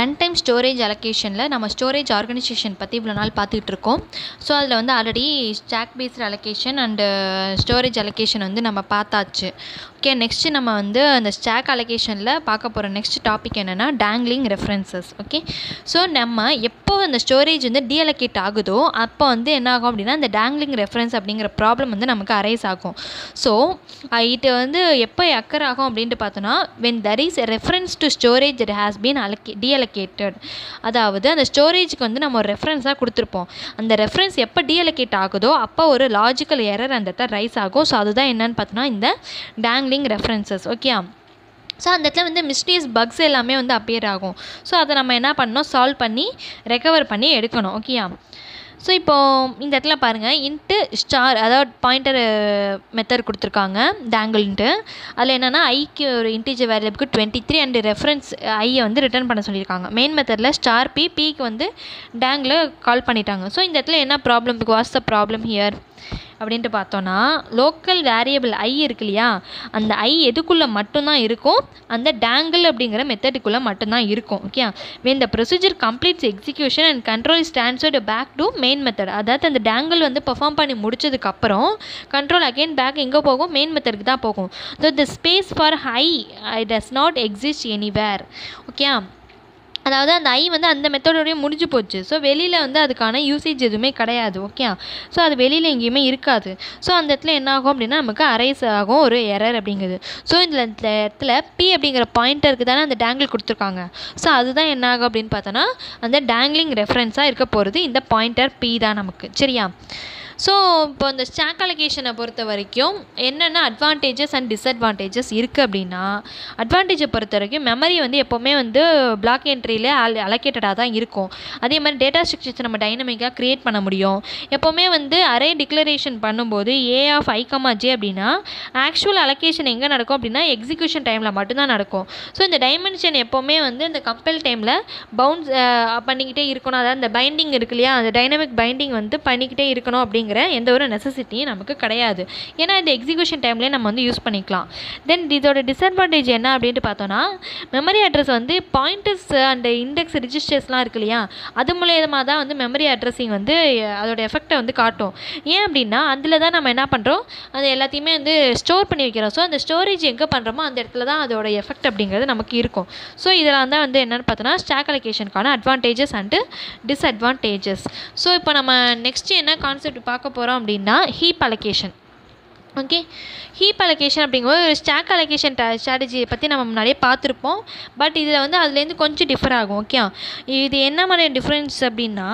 run time storage அலோகேஷனில் நம்ம storage organisation பற்றி இவ்வளோ நாள் பார்த்துட்டு இருக்கோம் ஸோ அதில் வந்து already stack based allocation and storage allocation வந்து நம்ம பார்த்தாச்சு ஓகே நெக்ஸ்ட்டு நம்ம வந்து அந்த ஸ்டாக் அலோகேஷனில் பார்க்க போகிற நெக்ஸ்ட் டாபிக் என்னென்னா டேங்லிங் ரெஃபரன்சஸ் ஓகே ஸோ நம்ம எப்போ அந்த ஸ்டோரேஜ் வந்து டீஅலோகேட் ஆகுதோ அப்போ வந்து என்ன ஆகும் அப்படின்னா அந்த டேங்லிங் ரெஃபரன்ஸ் அப்படிங்கிற ப்ராப்ளம் வந்து நமக்கு அரைஸ் ஆகும் ஸோ இது வந்து எப்போ அக்கர் ஆகும் அப்படின்ட்டு பார்த்தோன்னா when there is reference to storage it has been அலகே டீஅலோகேட்டட் அதாவது அந்த ஸ்டோரேஜுக்கு வந்து நம்ம ஒரு ரெஃபரன்ஸாக கொடுத்துருப்போம் அந்த ரெஃபரன்ஸ் எப்போ டீஅலோகேட் ஆகுதோ அப்போ ஒரு லாஜிக்கல் எரர் அந்த இடத்துல ரைஸ் ஆகும் ஸோ அதுதான் என்னன்னு பார்த்தோன்னா இந்த டேங்லிங் ரெஃபரன்சஸ் ஓகே ஸோ அந்த இடத்துல வந்து மிஸ்டீஸ் பக்ஸ் எல்லாமே வந்து அப்பியர் ஆகும் ஸோ அதை நம்ம என்ன பண்ணணும் சால்வ் பண்ணி ரெக்கவர் பண்ணி எடுக்கணும் ஓகேயா ஸோ இப்போது இந்த இடத்துல பாருங்கள் இன்ட்டு ஸ்டார் அதாவது பாயிண்டர் மெத்தட் கொடுத்துருக்காங்க டேங்கிள்ன்ட்டு அதில் என்னென்னா ஐக்கு ஒரு இன்டீஜர் வேரியபிளுக்கு டுவெண்ட்டி த்ரீ அண்ட் ரெஃபரன்ஸ் ஐயை வந்து ரிட்டர்ன் பண்ண சொல்லியிருக்காங்க மெயின் மெத்தடில் ஸ்டார் பி பிக்கு வந்து டேங்கில் கால் பண்ணிட்டாங்க ஸோ இந்த இடத்துல என்ன problem what's the problem here அப்படின்ட்டு பார்த்தோன்னா லோக்கல் வேரியபிள் ஐ இருக்கு இல்லையா அந்த ஐ எதுக்குள்ளே மட்டும்தான் இருக்கும் அந்த டேங்கிள் அப்படிங்கிற மெத்தடுக்குள்ளே மட்டும்தான் இருக்கும் okay when the procedure completes execution and control is transferred back to main method அதாவது அந்த டேங்கிள் வந்து பெர்ஃபார்ம் பண்ணி முடிச்சதுக்கப்புறம் கண்ட்ரோல் அகெயின் பேக் எங்கே போகும் மெயின் மெத்தடுக்கு தான் போகும் so the space for high I does not exist anywhere okay அதாவது அந்த ஐ வந்து அந்த மெத்தடோடய முடிஞ்சு போச்சு ஸோ வெளியில் வந்து அதுக்கான யூசேஜ் எதுவுமே கிடையாது ஓகே ஸோ அது வெளியில் எங்கேயுமே இருக்காது ஸோ அந்த இடத்துல என்ன ஆகும் அப்படின்னா நமக்கு அரைஸ் ஆகும் ஒரு எரர் அப்படிங்கிறது ஸோ இந்த இடத்துல பி அப்படிங்கிற பாயிண்டருக்கு தானே அந்த டேங்கிள் கொடுத்துருக்காங்க ஸோ அதுதான் என்ன ஆகும் அப்படின்னு பார்த்தோன்னா அந்த டேங்கிளிங் ரெஃபரன்ஸாக இருக்க போகிறது இந்த பாயிண்டர் பி தான் நமக்கு சரியா ஸோ இப்போ இந்த ஸ்டாக் அலோகேஷனை பொறுத்த வரைக்கும் என்னென்ன அட்வான்டேஜஸ் அண்ட் டிஸ்அட்வான்டேஜஸ் இருக்குது அப்படின்னா அட்வான்டேஜை பொறுத்த வரைக்கும் மெமரி வந்து எப்போவுமே வந்து பிளாக் என்ட்ரியில் அல் அலோகேட்டடாக தான் இருக்கும் அதே மாதிரி டேட்டா ஸ்ட்ரக்சர்ஸ் நம்ம டைனமிக்காக க்ரியேட் பண்ண முடியும் எப்போவுமே வந்து அரே டிக்ளரேஷன் பண்ணும்போது A of I comma J அப்படின்னா ஆக்சுவல் அலோகேஷன் எங்கே நடக்கும் அப்படின்னா எக்ஸிக்யூஷன் டைமில் மட்டும்தான் நடக்கும் ஸோ இந்த டைமென்ஷன் எப்போவுமே வந்து இந்த கம்பல் டைமில் பவுன்ஸ் பண்ணிக்கிட்டே இருக்கணும் அதாவது இந்த பைண்டிங் இருக்கு இல்லையா அந்த டைனமிக் பைண்டிங் வந்து பண்ணிக்கிட்டே இருக்கணும் அப்படிங்கிற எந்த ஒரு நெசசிட்டியும் நமக்கு கிடையாது ஏன்னா இந்த எக்ஸிக்யூஷன் டைம்லேயே நம்ம வந்து யூஸ் பண்ணிக்கலாம் தென் இதோட டிஸ்அட்வான்டேஜ் என்ன அப்படின்ட்டு பார்த்தோன்னா மெமரி அட்ரஸ் வந்து பாயிண்டர்ஸ் அண்ட் இண்டெக்ஸ் ரிஜிஸ்டர்ஸ்லாம் இருக்கு இல்லையா அது மூலியமாக தான் வந்து மெமரி அட்ரஸிங் வந்து அதோட எஃபெக்டை வந்து காட்டும் ஏன் அப்படின்னா அதில் தான் நம்ம என்ன பண்ணுறோம் அது எல்லாத்தையுமே வந்து ஸ்டோர் பண்ணி வைக்கிறோம் ஸோ அந்த ஸ்டோரேஜ் எங்கே பண்ணுறோமோ அந்த இடத்துல தான் அதோட எஃபெக்ட் அப்படிங்கிறது நமக்கு இருக்கும் ஸோ இதெல்லாம் தான் வந்து என்னென்னு பார்த்தோன்னா ஸ்டாக் அலோகேஷனுக்கான அட்வான்டேஜஸ் அண்டு டிஸ்அட்வான்டேஜஸ் ஸோ இப்போ நம்ம நெக்ஸ்ட்டு என்ன கான்செப்ட் பார்க்க போகிறோம் அப்படின்னா heap allocation okay heap allocation அப்படிங்கும்போது ஒரு ஸ்டாக் அலோகேஷன் ஸ்ட்ராட்டஜியை பற்றி நம்ம முன்னாடியே பார்த்துருப்போம் பட் இதில் வந்து அதுலேருந்து கொஞ்சம் டிஃபர் ஆகும் ஓகே இது என்ன மாதிரி டிஃப்ரென்ஸ் அப்படின்னா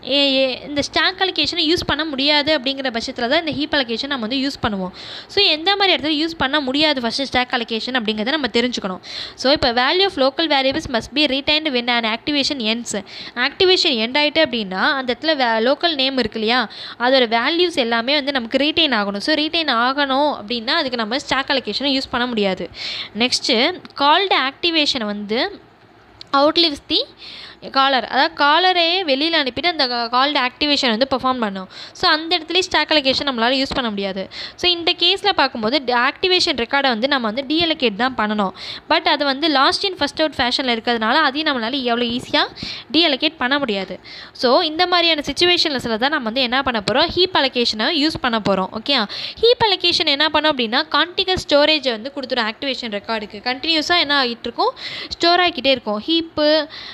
இந்த ஸ்டாக் அலோகேஷனை யூஸ் பண்ண முடியாது அப்படிங்கிற பட்சத்தில் தான் இந்த ஹீப் அலோகேஷன் நம்ம வந்து யூஸ் பண்ணுவோம் ஸோ எந்த மாதிரி இடத்துல யூஸ் பண்ண முடியாது ஃபஸ்ட்டு ஸ்டாக் அலோகேஷன் அப்படிங்கிறத நம்ம தெரிஞ்சுக்கணும் ஸோ இப்போ value of local variables must be retained when and activation ends activation end ஆகிட்டு அப்படின்னா அந்த இடத்துல வே லோக்கல் நேம் இருக்கு இல்லையா அதோட வேல்யூஸ் எல்லாமே வந்து நமக்கு ரீட்டைன் ஆகணும் ஸோ ரீட்டைன் ஆகணும் அப்படின்னா அதுக்கு நம்ம ஸ்டாக் அலோகேஷனை யூஸ் பண்ண முடியாது நெக்ஸ்ட்டு கால்டு ஆக்டிவேஷனை வந்து அவுட்லிவ்ஸ் தி காலர் அதாவது காலரே வெளியில் அனுப்பிட்டு அந்த கால்டு ஆக்டிவேஷன் வந்து பெர்ஃபார்ம் பண்ணும் ஸோ அந்த இடத்துலேயே ஸ்டாக் அலோகேஷன் நம்மளால் யூஸ் பண்ண முடியாது ஸோ இந்த கேஸில் பார்க்கும்போது ஆக்டிவேஷன் ரெக்கார்டை வந்து நம்ம வந்து டீஅலோகேட் தான் பண்ணணும் பட் அது வந்து லாஸ்ட் இன் ஃபஸ்ட் அவுட் ஃபேஷனில் இருக்கிறதுனால அதையும் நம்மளால் எவ்வளோ ஈஸியாக டீஅலோகேட் பண்ண முடியாது ஸோ இந்த மாதிரியான சுச்சுவேஷன்ஸில் தான் நம்ம வந்து என்ன பண்ண போகிறோம் ஹீப் அலோகேஷனை யூஸ் பண்ண போகிறோம் ஓகே ஹீப் அலோகேஷன் என்ன பண்ணோம் அப்படின்னா கான்டிகஸ் ஸ்டோரேஜை வந்து கொடுத்துரும் ஆக்டிவேஷன் ரெக்கார்டுக்கு கண்டினியூஸாக என்ன ஆகிட்டு இருக்கும் ஸ்டோர் ஆகிக்கிட்டே இருக்கும் ஹீப்பு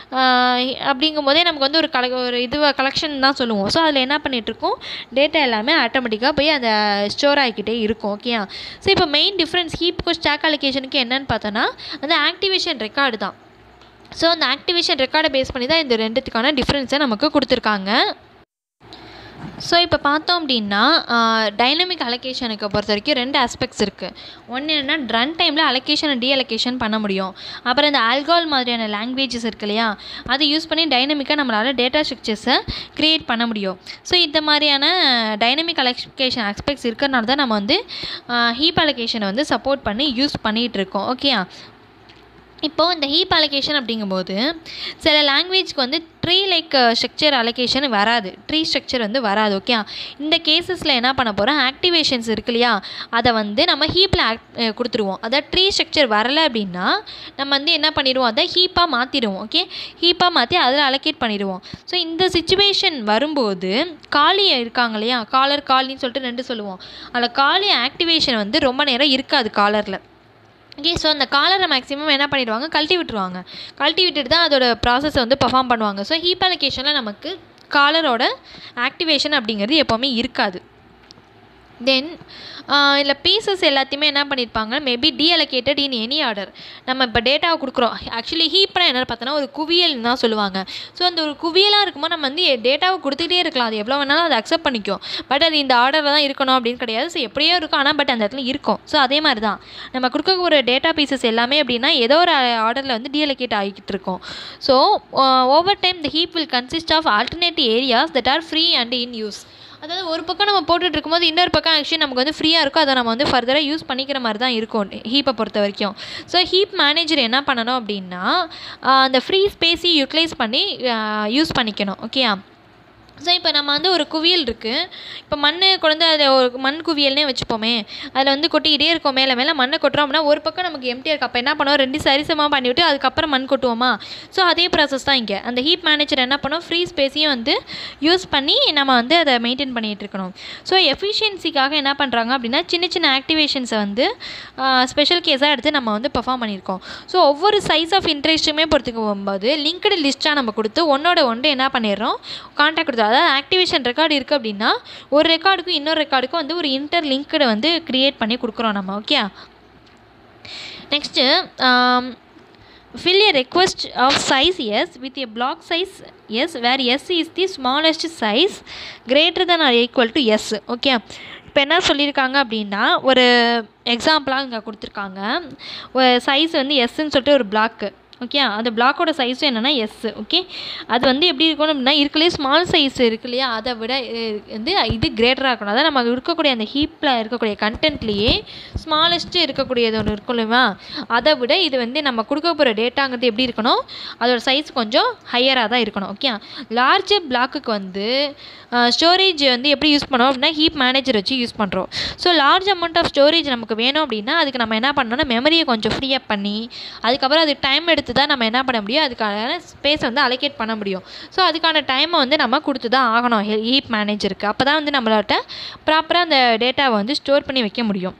அப்படிங்கும் போதே நமக்கு வந்து ஒரு கல ஒரு இது கலெக்ஷன் தான் சொல்லுவோம் ஸோ அதில் என்ன பண்ணிகிட்ருக்கோம் டேட்டா எல்லாமே ஆட்டோமேட்டிக்காக போய் அந்த ஸ்டோர் ஆகிக்கிட்டே இருக்கும் ஓகே ஸோ இப்போ மெயின் டிஃப்ரென்ஸ் ஹீப்புக்கும் ஸ்டாக் அலோகேஷனுக்கு என்னன்னு பார்த்தோன்னா அந்த ஆக்டிவேஷன் ரெக்கார்டு தான் ஸோ அந்த ஆக்டிவேஷன் ரெக்கார்டை பேஸ் பண்ணி தான் இந்த ரெண்டுத்துக்கான டிஃப்ரென்ஸை நமக்கு கொடுத்துருக்காங்க ஸோ இப்போ பார்த்தோம் அப்படின்னா டைனமிக் அலோகேஷனுக்கு பொறுத்த வரைக்கும் ரெண்டு ஆஸ்பெக்ட்ஸ் இருக்குது ஒன்று என்னென்னா ரன் டைமில் அலோகேஷன் டி அலோகேஷன் பண்ண முடியும் அப்புறம் இந்த ஆல்கால் மாதிரியான லாங்குவேஜஸ் இருக்கு இல்லையா அதை யூஸ் பண்ணி டைனமிக்காக நம்மளால் டேட்டா ஸ்ட்ரக்சர்ஸை க்ரியேட் பண்ண முடியும் ஸோ இந்த மாதிரியான டைனமிக் அலோகேஷன் ஆஸ்பெக்ட்ஸ் இருக்கிறனால தான் நம்ம வந்து ஹீப் அலோகேஷனை வந்து சப்போர்ட் பண்ணி யூஸ் பண்ணிகிட்டு இருக்கோம் ஓகே இப்போது இந்த ஹீப் அலோகேஷன் அப்படிங்கும்போது சில லாங்குவேஜ்க்கு வந்து ட்ரீ லைக் ஸ்ட்ரக்சர் அலோகேஷன் வராது ட்ரீ ஸ்ட்ரக்சர் வந்து வராது ஓகே இந்த கேசஸில் என்ன பண்ண போகிறோம் ஆக்டிவேஷன்ஸ் இருக்கு இல்லையா அதை வந்து நம்ம ஹீப்பில் ஆக்ட் கொடுத்துருவோம் அதாவது ட்ரீ ஸ்ட்ரக்சர் வரலை அப்படின்னா நம்ம வந்து என்ன பண்ணிடுவோம் அதை ஹீப்பாக மாற்றிடுவோம் ஓகே ஹீப்பாக மாற்றி அதில் அலோகேட் பண்ணிடுவோம் ஸோ இந்த சுச்சுவேஷன் வரும்போது காலி இருக்காங்க இல்லையா காலர் காலின்னு சொல்லிட்டு ரெண்டு சொல்லுவோம் அதில் காலி ஆக்டிவேஷன் வந்து ரொம்ப நேரம் இருக்காது காலரில் ஓகே ஸோ அந்த காலரை மேக்ஸிமம் என்ன பண்ணிடுவாங்க கழட்டி விட்டுருவாங்க கழட்டி விட்டுட்டு தான் அதோட ப்ராசஸை வந்து பர்ஃபார்ம் பண்ணுவாங்க ஸோ ஹீப் அலோகேஷனில் நமக்கு காலரோட ஆக்டிவேஷன் அப்படிங்கிறது எப்போவுமே இருக்காது தென் இல்லை பீசஸ் எல்லாத்தையுமே என்ன பண்ணியிருப்பாங்க maybe deallocated in any order நம்ம இப்போ டேட்டாவை கொடுக்குறோம் ஆக்சுவலி ஹீப்னா என்னென்னு பார்த்தோன்னா ஒரு குவியல்னு தான் சொல்லுவாங்க ஸோ அந்த ஒரு குவியலாக இருக்கும்போது நம்ம வந்து டேட்டாவை கொடுத்துட்டே இருக்கலாம் அது எவ்வளோ வேணாலும் அதை அக்செப்ட் பண்ணிக்கும் பட் அது இந்த ஆர்டரில் தான் இருக்கணும் அப்படின்னு கிடையாது ஸோ எப்படியோ இருக்கும் ஆனால் பட் அந்த இடத்துல இருக்கும் ஸோ அதே மாதிரி தான் நம்ம கொடுக்க ஒரு டேட்டா பீசஸ் எல்லாமே அப்படின்னா ஏதோ ஒரு ஆர்டரில் வந்து டீஅலோகேட் ஆகிக்கிட்டு இருக்கும் so over time the heap will consist of alternative areas that are free and in use அதாவது ஒரு பக்கம் நம்ம போட்டுட்டு இருக்கும்போது இன்னொரு பக்கம் ஆக்சுவலி நமக்கு வந்து ஃப்ரீயாக இருக்கும் அதை நம்ம வந்து ஃபர்தராக யூஸ் பண்ணிக்கிற மாதிரி தான் இருக்கும் ஹீப்பை பொறுத்த வரைக்கும் ஸோ ஹீப் மேனேஜர் என்ன பண்ணணும் அப்படின்னா அந்த ஃப்ரீ ஸ்பேஸையும் யூட்டிலைஸ் பண்ணி யூஸ் பண்ணிக்கணும் ஓகேயா ஸோ இப்போ நம்ம வந்து ஒரு குவியல் இருக்குது இப்போ மண் கொண்டு அதை ஒரு மண் குவியல்னே வச்சுப்போமே அதில் வந்து கொட்டிக்கிட்டே இருக்கோம் மேலே மேலே மண்ணை கொட்டுறோம் அப்படின்னா ஒரு பக்கம் நமக்கு எம்டியாக இருக்குது அப்போ என்ன பண்ணுவோம் ரெண்டு சரிசமாக பண்ணிவிட்டு அதுக்கப்புறம் மண் கொட்டுவோமா ஸோ அதே ப்ராசஸ் தான் இங்கே அந்த ஹீப் மேனேஜர் என்ன பண்ணும் ஃப்ரீ ஸ்பேஸையும் வந்து யூஸ் பண்ணி நம்ம வந்து அதை மெயின்டைன் பண்ணிகிட்டு இருக்கணும் ஸோ எஃபிஷியன்சிக்காக என்ன பண்ணுறாங்க அப்படின்னா சின்ன சின்ன ஆக்டிவேஷன்ஸை வந்து ஸ்பெஷல் கேஸாக எடுத்து நம்ம வந்து பெர்ஃபார்ம் பண்ணியிருக்கோம் ஸோ ஒவ்வொரு சைஸ் ஆஃப் இன்ட்ரெஸ்ட்டுமே பொறுத்துக்கு போகும்போது லிங்க்டு லிஸ்ட்டாக நம்ம கொடுத்து ஒன்னோட ஒன்று என்ன பண்ணிடுறோம் கான்டாக்ட் கொடுத்து அதாவது ஆக்டிவேஷன் ரெக்கார்டு இருக்குது அப்படின்னா ஒரு ரெக்கார்டுக்கும் இன்னொரு ரெக்கார்டுக்கும் வந்து ஒரு இன்டர் லிங்க்டு வந்து க்ரியேட் பண்ணி கொடுக்குறோம் நம்ம okay next fill a request of size yes with a block size yes where s is the smallest size greater than or equal to s okay இப்போ என்ன சொல்லியிருக்காங்க அப்படின்னா ஒரு எக்ஸாம்பிளாக இங்கே கொடுத்துருக்காங்க ஒரு சைஸ் வந்து எஸ்ன்னு சொல்லிட்டு ஒரு பிளாக்கு ஓகே அந்த பிளாக்கோட சைஸும் என்னென்னா எஸ் ஓகே அது வந்து எப்படி இருக்கணும் அப்படின்னா இருக்கலையே ஸ்மால் சைஸ் இருக்கு இல்லையா அதை விட அஹ், வந்து இது கிரேட்டராக இருக்கணும் அதான் நம்ம இருக்கக்கூடிய அந்த ஹீப்பில் இருக்கக்கூடிய கண்டென்ட்லேயே ஸ்மாலஸ்ட்டு இருக்கக்கூடியது ஒன்று இருக்கும் இல்லையா அதை விட இது வந்து நம்ம கொடுக்க போகிற டேட்டாங்கிறது எப்படி இருக்கணும் அதோட சைஸ் கொஞ்சம் ஹையராக தான் இருக்கணும் ஓகே லார்ஜர் பிளாக்குக்கு வந்து ஸ்டோரேஜ் வந்து எப்படி யூஸ் பண்ணோம் அப்படின்னா ஹீப் மேனேஜர் வச்சு யூஸ் பண்ணுறோம் so large amount of storage நமக்கு வேணும் அப்படின்னா அதுக்கு நம்ம என்ன பண்ணணும்னா மெமரியை கொஞ்சம் ஃப்ரீ அப் பண்ணி அதுக்கப்புறம் அது டைம் எடுத்து தான் நம்ம என்ன பண்ண முடியும் அதுக்கான ஸ்பேஸ் வந்து அலோகேட் பண்ண முடியும் ஸோ அதுக்கான டைமை வந்து நம்ம கொடுத்து தான் ஆகணும் ஹீப் மேனேஜருக்கு அப்போ தான் வந்து நம்மளோட ப்ராப்பராக அந்த டேட்டாவை வந்து ஸ்டோர் பண்ணி வைக்க முடியும்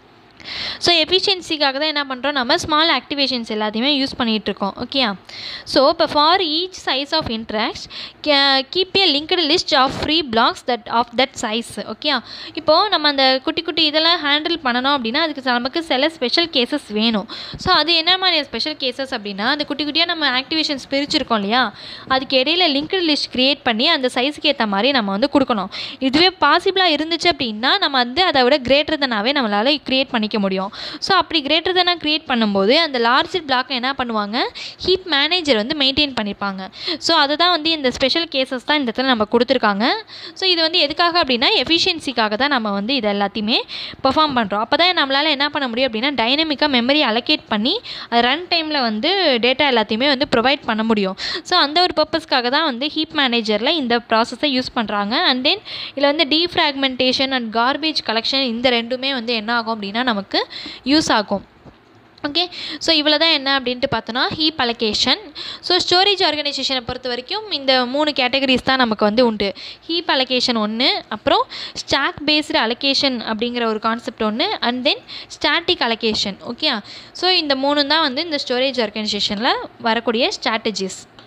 ஸோ எஃபிஷியன்சிக்காக தான் என்ன பண்ணுறோம் நம்ம ஸ்மால் ஆக்டிவேஷன்ஸ் எல்லாத்தையுமே யூஸ் பண்ணிகிட்ருக்கோம் ஓகே ஸோ இப்போ for each size of interest keep a linked list of free blocks that of that size okay இப்போது நம்ம அந்த குட்டி குட்டி இதெல்லாம் ஹேண்டில் பண்ணணும் அப்படின்னா அதுக்கு நமக்கு சில ஸ்பெஷல் கேசஸ் வேணும் ஸோ அது என்ன மாதிரி ஸ்பெஷல் கேசஸ் அப்படின்னா அந்த குட்டி குட்டியாக நம்ம ஆக்டிவேஷன்ஸ் பிரிச்சிருக்கோம் இல்லையா அதுக்கு இடையில லிங்க்டு லிஸ்ட் க்ரியேட் பண்ணி அந்த சைஸுக்கு ஏற்ற மாதிரி நம்ம வந்து கொடுக்கணும் இதுவே பாசிபிளாக இருந்துச்சு அப்படின்னா நம்ம வந்து அதை விட கிரேட்டர் தனாவே நம்மளால் க்ரியேட் பண்ணிக்க முடியும் ஸோ அப்படி கிரேட்டர் தனாக க்ரியேட் பண்ணும்போது அந்த லார்ஜர் பிளாக்கை என்ன பண்ணுவாங்க ஹீப் மேனேஜர் வந்து மெயின்டைன் பண்ணியிருப்பாங்க ஸோ அதை தான் வந்து இந்த ஸ்பெஷல் கேசஸ் தான் இந்த இடத்துல நம்ம கொடுத்துருக்காங்க ஸோ இது வந்து எதுக்காக அப்படின்னா எஃபிஷியன்சிக்காக தான் நம்ம வந்து இது எல்லாத்தையுமே பெர்ஃபார்ம் பண்ணுறோம் அப்போ தான் நம்மளால் என்ன பண்ண முடியும் அப்படின்னா டைனமிக்காக மெமரி அலோகேட் பண்ணி அது ரன் டைமில் வந்து டேட்டா எல்லாத்தையுமே வந்து ப்ரொவைட் பண்ண முடியும் ஸோ அந்த ஒரு பர்பஸ்க்காக தான் வந்து ஹீப் மேனேஜரில் இந்த ப்ராசஸை யூஸ் பண்ணுறாங்க அண்ட் தென் இதில் வந்து டீஃப்ராக்மெண்டேஷன் அண்ட் கார்பேஜ் கலெக்ஷன் இந்த ரெண்டுமே வந்து என்ன ஆகும் அப்படின்னா நமக்கு யூஸ் ஆகும் ஓகே ஸோ இவ்வளோ தான் என்ன அப்படின்ட்டு பார்த்தோன்னா ஹீப் அலோகேஷன் ஸோ ஸ்டோரேஜ் ஆர்கனைசேஷனை பொறுத்த வரைக்கும் இந்த மூணு கேட்டகரிஸ் தான் நமக்கு வந்து உண்டு ஹீப் அலோகேஷன் ஒன்று அப்புறம் ஸ்டாக் பேஸ்டு அலோகேஷன் அப்படிங்கிற ஒரு கான்செப்ட் ஒன்று and then static allocation okay so இந்த மூணு தான் வந்து இந்த ஸ்டோரேஜ் ஆர்கனைசேஷனில் வரக்கூடிய ஸ்ட்ராட்டஜிஸ்